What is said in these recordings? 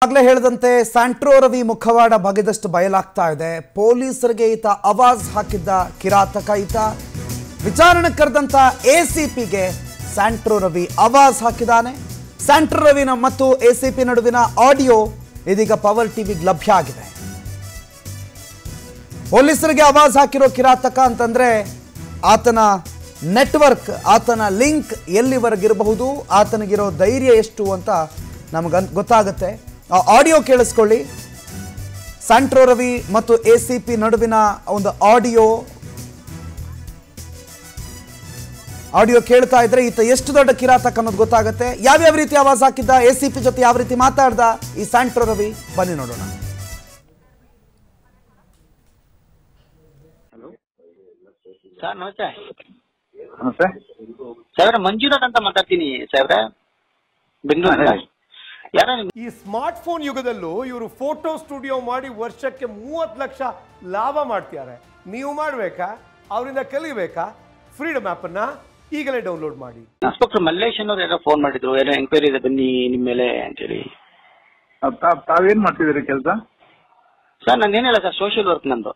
ಆಗ್ಲೇ ಹೇಳಿದಂತೆ ಸ್ಯಾಂಟ್ರೋ ರವಿ ಮುಖವಾಡ ಬಗೆದಷ್ಟು ಬಯಲಾಗ್ತಾ ಇದೆ ಪೊಲೀಸರಿಗೆ ಈತ ಅವಾಜ್ ಹಾಕಿದ್ದ ಕಿರಾತಕ ಈತ ವಿಚಾರಣೆ ಕರೆದಂತ ಎಸಿಪಿಗೆ ಸ್ಯಾಂಟ್ರೋ ರವಿ ಅವಾಜ್ ಹಾಕಿದ್ದಾನೆ ಸ್ಯಾಂಟ್ರೋ ರವಿನ ಮತ್ತು ಎಸಿಪಿ ನಡುವಿನ ಆಡಿಯೋ ಇದೀಗ ಪವರ್ ಟಿವಿಗೆ ಲಭ್ಯ ಆಗಿದೆ ಪೊಲೀಸರಿಗೆ ಆವಾಜ್ ಹಾಕಿರೋ ಕಿರಾತಕ ಅಂತಂದ್ರೆ ಆತನ ನೆಟ್ವರ್ಕ್ ಆತನ ಲಿಂಕ್ ಎಲ್ಲಿವರೆಗಿರಬಹುದು ಆತನಿಗಿರೋ ಧೈರ್ಯ ಎಷ್ಟು ಅಂತ ನಮಗೆ ಗೊತ್ತಾಗುತ್ತೆ ಆ ಆಡಿಯೋ ಕೇಳಿಸ್ಕೊಳ್ಳಿ ಸ್ಯಾಂಟ್ರೋ ರವಿ ಮತ್ತು ಎ ಸಿ ಪಿ ನಡುವಿನ ಒಂದು ಆಡಿಯೋ ಆಡಿಯೋ ಕೇಳ್ತಾ ಇದ್ರೆ ಈತ ಎಷ್ಟು ದೊಡ್ಡ ಕಿರಾತಕ ಅನ್ನೋದು ಗೊತ್ತಾಗುತ್ತೆ ಯಾವ್ಯಾವ ರೀತಿ ಆವಾಜ್ ಹಾಕಿದ್ದ ಎ ಸಿ ಪಿ ಜೊತೆ ಯಾವ ರೀತಿ ಮಾತಾಡ್ದ ಈ ಸ್ಯಾಂಟ್ರೋ ರವಿ ಬನ್ನಿ ನೋಡೋಣ ಸರ್ ನಮಸ್ತೆ ನಮಸ್ತೆ ಸಾಹೇಬ್ರೆ ಮಂಜುನಾಥ್ ಅಂತ ಮಾತಾಡ್ತೀನಿ ಸಾಹೇಬ್ರೆ ಬೆಂಗಳೂರಿಂದ ಹೇಳಿ. ಯಾರ ನಿಮ್ ಈ ಸ್ಮಾರ್ಟ್ ಫೋನ್ ಯುಗದಲ್ಲೂ ಇವರು ಫೋಟೋ ಸ್ಟುಡಿಯೋ ಮಾಡಿ ವರ್ಷಕ್ಕೆ ಮೂವತ್ತು ಲಕ್ಷ ಲಾಭ ಮಾಡ್ತಿದ್ದಾರೆ ನೀವು ಮಾಡಬೇಕಾ ಅವರಿಂದ ಕಲಿಬೇಕಾ ಫ್ರೀಡಮ್ ಅನ್ನ ಈಗಲೇ ಡೌನ್ಲೋಡ್ ಮಾಡಿ ಇನ್ಸ್ಪೆಕ್ಟರ್ ಮಲ್ಲೇಶ್ ಅನ್ನೋರು ಯಾರೋ ಫೋನ್ ಮಾಡಿದ್ರು ಏನೋ ಎಂಕ್ವೈರಿ ಇದೆ ಬನ್ನಿ ನಿಮ್ಮ ಮೇಲೆ ಅಂತೇಳಿ ಅಹ್, ತಾವ್- ತಾವೇನ್ ಮಾಡ್ತಿದ್ದೀರಿ ಕೆಲಸ ಸರ್ ನಾನು ಏನಿಲ್ಲ ಸರ್ ಸೋಷಿಯಲ್ ವರ್ಕ್ ನಂದು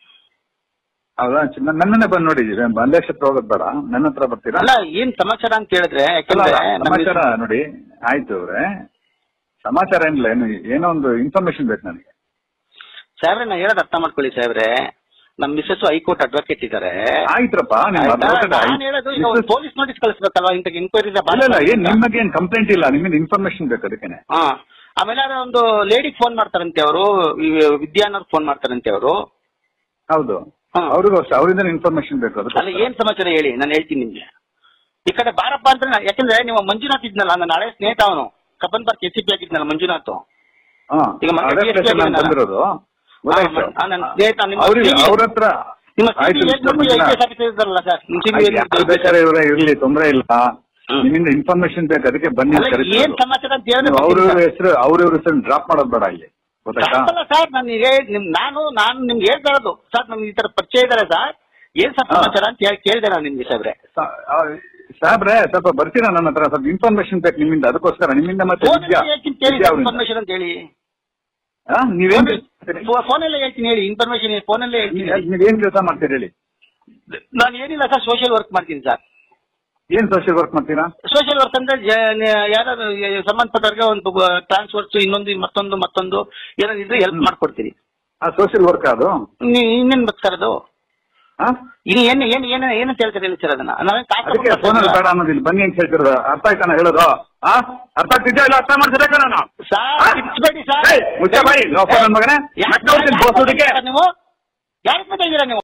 ಹೌದಾ ಚ- ನನ್- ನನ್ನನ್ನೇ ಬಂದು ನೋಡಿದ್ದೀರಿ ಬಂದೇಶ್ ಹತ್ರ ಹೋಗೋದ್ ಬೇಡ ನನ್ನ ಹತ್ರ ಬರ್ತೀರಾ ಅಲ್ಲ ಏನ್ ಸಮಾಚಾರ ಅಂತ ಕೇಳಿದ್ರೆ ಅಲ್ಲ, ಯಾಕಂದ್ರೆ ಅಲ್ಲ, ನಮ್ಗೆ- ಸಮಾಚಾರ ನೋಡಿ ಆಯ್ತು ಅವ್ರೆ ಸಮಾಚಾರ ಏನಿಲ್ಲ ಏನು ಏನೋ ಒಂದು ಇನ್ಫಾರ್ಮೇಶನ್ ಬೇಕು ನನಗೆ ಸಾಹೇಬ್ರೆ ನಾ ಹೇಳೋದು ಅರ್ಥ ಮಾಡ್ಕೊಳ್ಳಿ ಸಾಹೇಬ್ರೆ ನಮ್ ಮಿಸ್ಸಸ್ ಹೈಕೋರ್ಟ್ ಅಡ್ವೊಕೇಟ್ ಇದ್ದಾರೆ ಆಯ್ತ್ರಪ್ಪ ನಿಮ್ಮ advocate ಆಯ್ತು. ನಾನು ಹೇಳೋದು ಈಗ ಒಂದು ಪೊಲೀಸ್ ನೋಟಿಸ್ ಕಳಿಸ್ಬೇಕಲ್ವಾ ಇಂತ ಎಂಕ್ವೈರಿ ಇಲ್ಲ ಇಲ್ಲ ಏನ್ ನಿಮಗೆ ಏನ್ ಕಂಪ್ಲೇಂಟ್ ಇಲ್ಲ ನಿಮ್ಗೆ ಇನ್ಫಾರ್ಮೇಶನ್ ಬೇಕು ಅದಕ್ಕೇನೆ ಹಾ ಆಮೇಲೆ ಯಾರೋ ಒಂದು ಲೇಡಿಗೆ ಫೋನ್ ಮಾಡ್ತಾರಂತೆ ಅವರು ವಿದ್ಯಾ ಅನ್ನೋರು ಫೋನ್ ಮಾಡ್ತಾರಂತೆ ಅವರು ಹೌದು ಹಾ. ಅವ್ರಿಗೂ ಅಷ್ಟೇ ಅವರಿಂದ ಇನ್ಫಾರ್ಮೇಶನ್ ಬೇಕು ಅಲ್ಲ ಅದಕ್ಕೆ ಏನ್ ಸಮಾಚಾರ ಹೇಳಿ ನಾನು ಹೇಳ್ತೀನಿ ನಿಮ್ಗೆ ಈ ಕಡೆ ಬಾರಪ್ಪ ಅಂತ ನಾ- ಯಾಕಂದ್ರೆ ನೀವು ಮಂಜುನಾಥ್ ಇದ್ನಲ್ಲ ನನ್ನ ಹಳೆ ಸ್ನೇಹಿತ ಅವನು ಕಬ್ಬನ್ ಪಾರ್ಕ್ ಎಸ್ ಪಿ ಆಗಿದ್ನಲ್ಲ ಮಂಜುನಾಥ್ ಹಾ ಈಗ ಮತ್ತೆ ಅದೇ DSP place ನಾನು ಆಗಿದ್ದೀನಲ್ಲ? ಬಂದಿರೋದು ಗೊತ್ತಾಯ್ತು ಹಾ, ನನ್ನ ಸ್ನೇಹಿತ ನಿಮ್ಮ ಅವ್ರಿಗೆ CV ಅವ್ರ ಹತ್ರ ನಿಮ್ಮ ಆಯ್ತು ಸಿಬಿ ಮಿಸ್ಟರ್ ಮಂಜುನಾಥ್. ಇದ್ದಾರಲ್ಲ ಸರ್ ನಿಮ್ಮ CV ಆಯ್ತು, ಏನ್ ಯಾರ್ ಬೇಕಾದ್ರೆ ಇವರೇ ಇರ್ಲಿ ತೊಂದ್ರೆ ಇಲ್ಲ ಹ್ಮ್. ನಿಮ್ಮಿಂದ ಇನ್ಫಾರ್ಮೇಶನ್ ಬೇಕು ಅದಕ್ಕೆ ಬನ್ನಿ ಅಲ್ಲ, ಏನ್ ಸಮಾಚಾರ ಅಂತ ಹೇಳಿದ್ರೆ ಅವ್ರ ಬರ್ತೀನಿ ಹೆಸರು ಅವ್ರ ಇವ್ರ ಹೆಸರು ಡ್ರಾಪ್ ಮಾಡೋದು ಬೇಡ ಇಲ್ಲಿ ಗೊತ್ತಾಯ್ತಾ ಅಲ್ಲ ಸರ್ ನನಗೆ ನಿಮ್ ನಾನು ನಾನು ನಿಮ್ಗೆ ಹೇಳ್ತಾ ಇರೋದು ಸರ್ ನಮ್ಗೆ ಈ ತರ ಪರಿಚಯ ಇದ್ದಾರೆ ಸರ್ ಏನ್ ಸರ್ ಹಾ. ಸಮಾಚಾರ ಅಂತ ಹೇಳಿ ಕೇಳಿದೆ ನಾನು ನಿಮ್ಗೆ ಸಾಬ್ರೆ ಸ- ಆ, ಸಾಹೇಬ್ರೆ ಸ್ವಲ್ಪ ಬರ್ತೀರಾ ನನ್ನ ಹತ್ರ ಸ್ವಲ್ಪ ಇನ್ಫಾರ್ಮೇಶನ್ ಬೇಕು ನಿಮ್ಮಿಂದ ಅದಕ್ಕೋಸ್ಕರ ನಿಮ್ಮಿಂದ ಮತ್ತೆ ವಿದ್ಯಾ ಹೇಳ್ತೀನಿ ಕೇಳಿ ವಿದ್ಯಾ ಅವ್ರಿಂದ. ಇನ್ಫಾರ್ಮೇಶನ್ ಅಂತ ಹೇಳಿ ಹಾ? ನೀವೇನ್ ಫೋನಲ್ಲೇ ಹೇಳ್ತೀನಿ ಹೇಳಿ ಇನ್ಫಾರ್ಮೇಶನ್ ಫೋನಲ್ಲೇ ಹೇಳ್ತೀನಿ ನೀವೇನ್ ಕೆಲಸ ಮಾಡ್ತೀರಿ ಹೇಳಿ ನಾನು ಏನಿಲ್ಲ ಸರ್ ಸೋಷಿಯಲ್ ವರ್ಕ್ ಮಾಡ್ತೀನಿ ಸರ್ ಏನ್ ಸೋಷಿಯಲ್ ವರ್ಕ್ ಮಾಡ್ತೀರಾ ಸೋಷಿಯಲ್ ವರ್ಕ್ ಅಂದ್ರೆ ಯಾರು ಸಂಬಂಧಪಟ್ಟವ್ರಿಗೆ ಒಂದು ಟ್ರಾನ್ಸ್ಫರ್ಸ್ ಇನ್ನೊಂದು ಮತ್ತೊಂದು ಮತ್ತೊಂದು ಏನಾದ್ರು ಇದ್ರೆ ಹೆಲ್ಪ್ ಮಾಡ್ಕೊಡ್ತೀನಿ ಆ ಸೋಷಿಯಲ್ ವರ್ಕ್ ಅದು ನೀ- ಇನ್ನೇನ್ ಬರ್ತಾರೆ ಅದು ಹಾ? ಇನ್ನು ಏನು ಏನು ಏನು ಏನಂತ ಹೇಳ್ತಾರೆ ಹೇಳಿ ಸರ್ ಅದನ್ನ ನಾವೇನ್ ಕಾಸು ಅದಕ್ಕೆ ಕೊಟ್ಟು ಫೋನಲ್ಲಿ ಬರ್ತಾ ಬೇಡ ಅನ್ನೋದಿಲ್ಲ ಬನ್ನಿ ಅಂತ ಹೇಳ್ತಿರೋದು ಅರ್ಥ ಆಯ್ತಾನ ಹೇಳೋದು ಆ ಅರ್ಥ ಆಗ್ತಿದ್ಯಾ ಇಲ್ಲ ಅರ್ಥ ಮಾಡ್ತಿರ್ಬೇಕ ನಾನು ಸರ್ ಕಿಚ್ಬೇಡಿ ಸರ್ ಏಯ್, ಮುಚ್ಚ ಬಾಯಿ, ಲೋಫರ್ ನನ್ ಮಗನೇ. ಯಾಕ್- ಮತ್ತೆ ಹೋಗ್ತೀನಿ ಯಾಕ್ ಬೋಸೋದಕ್ಕೆ. ಮಾತಾಡ್ತೀರಾ ನೀವು ಯಾರು ಮಾತಾಡಿದ್ದೀರಾ ನೀವು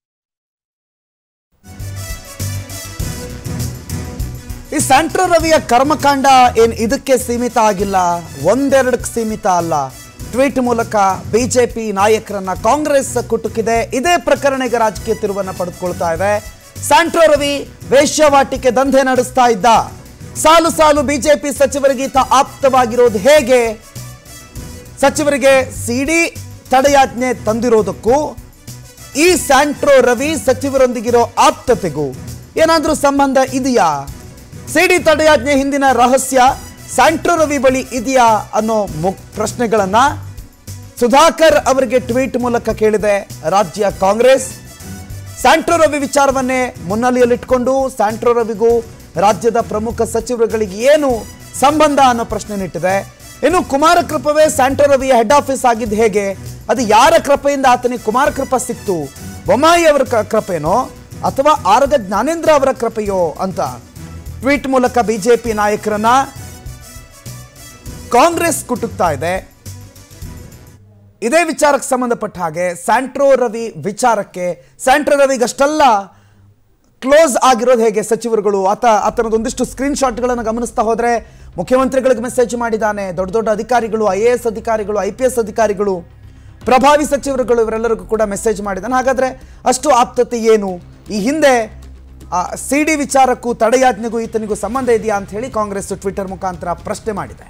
ಈ ಸ್ಯಾಂಟ್ರೋ ರವಿಯ ಕರ್ಮಕಾಂಡ ಏನ್ ಇದಕ್ಕೆ ಸೀಮಿತ ಆಗಿಲ್ಲ ಒಂದೆರಡಕ್ಕೆ ಸೀಮಿತ ಅಲ್ಲ ಟ್ವೀಟ್ ಮೂಲಕ ಬಿಜೆಪಿ ನಾಯಕರನ್ನ ಕಾಂಗ್ರೆಸ್ ಕುಟುಕಿದೆ ಇದೇ ಪ್ರಕರಣ ಈಗ ರಾಜಕೀಯ ತಿರುವನ್ನ ಪಡೆದುಕೊಳ್ತಾ ಇದೆ ಸ್ಯಾಂಟ್ರೋ ರವಿ ವೇಶ್ಯವಾಟಿಕೆ ದಂಧೆ ನಡೆಸ್ತಾ ಇದ್ದ ಸಾಲು ಸಾಲು ಬಿಜೆಪಿ ಸಚಿವರಿಗೆ ಈತ ಆಪ್ತವಾಗಿರೋದು ಹೇಗೆ ಸಚಿವರಿಗೆ ಸಿಡಿ ತಡೆಯಾಜ್ಞೆ ತಂದಿರೋದಕ್ಕೂ ಈ ಸ್ಯಾಂಟ್ರೋ ರವಿ ಸಚಿವರೊಂದಿಗಿರೋ ಆಪ್ತತೆಗೂ ಏನಾದ್ರೂ ಸಂಬಂಧ ಇದೆಯಾ ಸಿಡಿ ತಡೆಯಾಜ್ಞೆ ಹಿಂದಿನ ರಹಸ್ಯ ಸ್ಯಾಂಟ್ರೋ ರವಿ ಬಳಿ ಇದೆಯಾ ಅನ್ನೋ ಮು- ಪ್ರಶ್ನೆಗಳನ್ನ ಸುಧಾಕರ್ ಅವರಿಗೆ ಟ್ವೀಟ್ ಮೂಲಕ ಕೇಳಿದೆ ರಾಜ್ಯ ಕಾಂಗ್ರೆಸ್ ಸ್ಯಾಂಟ್ರೋ ರವಿ ವಿಚಾರವನ್ನೇ ಮುನ್ನೆಲೆಯಲ್ಲಿಟ್ಕೊಂಡು ಸ್ಯಾಂಟ್ರೋ ರವಿಗೂ ರಾಜ್ಯದ ಪ್ರಮುಖ ಸಚಿವರುಗಳಿಗೆ ಏನು ಸಂಬಂಧ ಅನ್ನೋ ಪ್ರಶ್ನೆ ನಿಟ್ಟಿದೆ ಇನ್ನು ಕುಮಾರ ಕೃಪವೇ ಸ್ಯಾಂಟ್ರೋ ರವಿಯ ಹೆಡ್ ಆಫೀಸ್ ಆಗಿದ್ದು ಹೇಗೆ ಅದು ಯಾರ ಕೃಪೆಯಿಂದ ಆತನಿಗೆ ಕುಮಾರ ಕೃಪ ಸಿಕ್ತು ಬೊಮ್ಮಾಯಿ ಅವರ ಕ- ಕೃಪೆನೋ ಅಥವಾ ಆರಗ ಜ್ಞಾನೇಂದ್ರ ಅವರ ಕೃಪೆಯೋ ಅಂತ ಟ್ವೀಟ್ ಮೂಲಕ ಬಿಜೆಪಿ ನಾಯಕರನ್ನ ಕಾಂಗ್ರೆಸ್ ಕುಟುಕ್ತಾ ಇದೆ ಇದೇ ವಿಚಾರಕ್ಕೆ ಸಂಬಂಧಪಟ್ಟ ಹಾಗೆ ಸ್ಯಾಂಟ್ರೋ ರವಿ ವಿಚಾರಕ್ಕೆ ಸ್ಯಾಂಟ್ರೋ ರವಿಗಷ್ಟೆಲ್ಲ ಕ್ಲೋಸ್ ಆಗಿರೋದು ಹೇಗೆ ಸಚಿವರುಗಳು ಆತ ಆತನದ ಒಂದಿಷ್ಟು ಸ್ಕ್ರೀನ್ ಶಾಟ್ಗಳನ್ನು ಗಮನಿಸ್ತಾ ಹೋದ್ರೆ ಮುಖ್ಯಮಂತ್ರಿಗಳಿಗೆ ಮೆಸೇಜ್ ಮಾಡಿದ್ದಾನೆ ದೊಡ್ಡ ದೊಡ್ಡ ಅಧಿಕಾರಿಗಳು ಐ ಎ ಎಸ್ ಅಧಿಕಾರಿಗಳು ಐ ಪಿ ಎಸ್ ಅಧಿಕಾರಿಗಳು ಪ್ರಭಾವಿ ಸಚಿವರುಗಳು ಇವರೆಲ್ಲರಿಗೂ ಕೂಡ ಮೆಸೇಜ್ ಮಾಡಿದ್ದಾನೆ ಹಾಗಾದ್ರೆ ಅಷ್ಟು ಆಪ್ತತೆ ಏನು ಈ ಹಿಂದೆ ಸಿ ಡಿ ವಿಚಾರಕ್ಕೂ ತಡೆಯಾಜ್ಞೆಗೂ ಈತನಿಗೂ ಸಂಬಂಧ ಇದೆಯಾ ಅಂತ ಹೇಳಿ ಕಾಂಗ್ರೆಸ್ ಟ್ವಿಟರ್ ಮುಖಾಂತರ ಪ್ರಶ್ನೆ ಮಾಡಿದೆ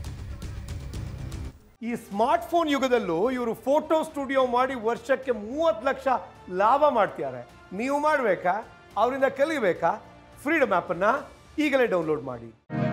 ಈ ಸ್ಮಾರ್ಟ್ ಫೋನ್ ಯುಗದಲ್ಲೂ ಇವರು ಫೋಟೋ ಸ್ಟುಡಿಯೋ ಮಾಡಿ ವರ್ಷಕ್ಕೆ ಮೂವತ್ತು ಲಕ್ಷ ಲಾಭ ಮಾಡ್ತಿದ್ದಾರೆ ನೀವು ಮಾಡಬೇಕಾ ಅವರಿಂದ ಕಲಿಬೇಕಾ ಫ್ರೀಡಮ್ ಅನ್ನ ಈಗಲೇ ಡೌನ್ಲೋಡ್ ಮಾಡಿ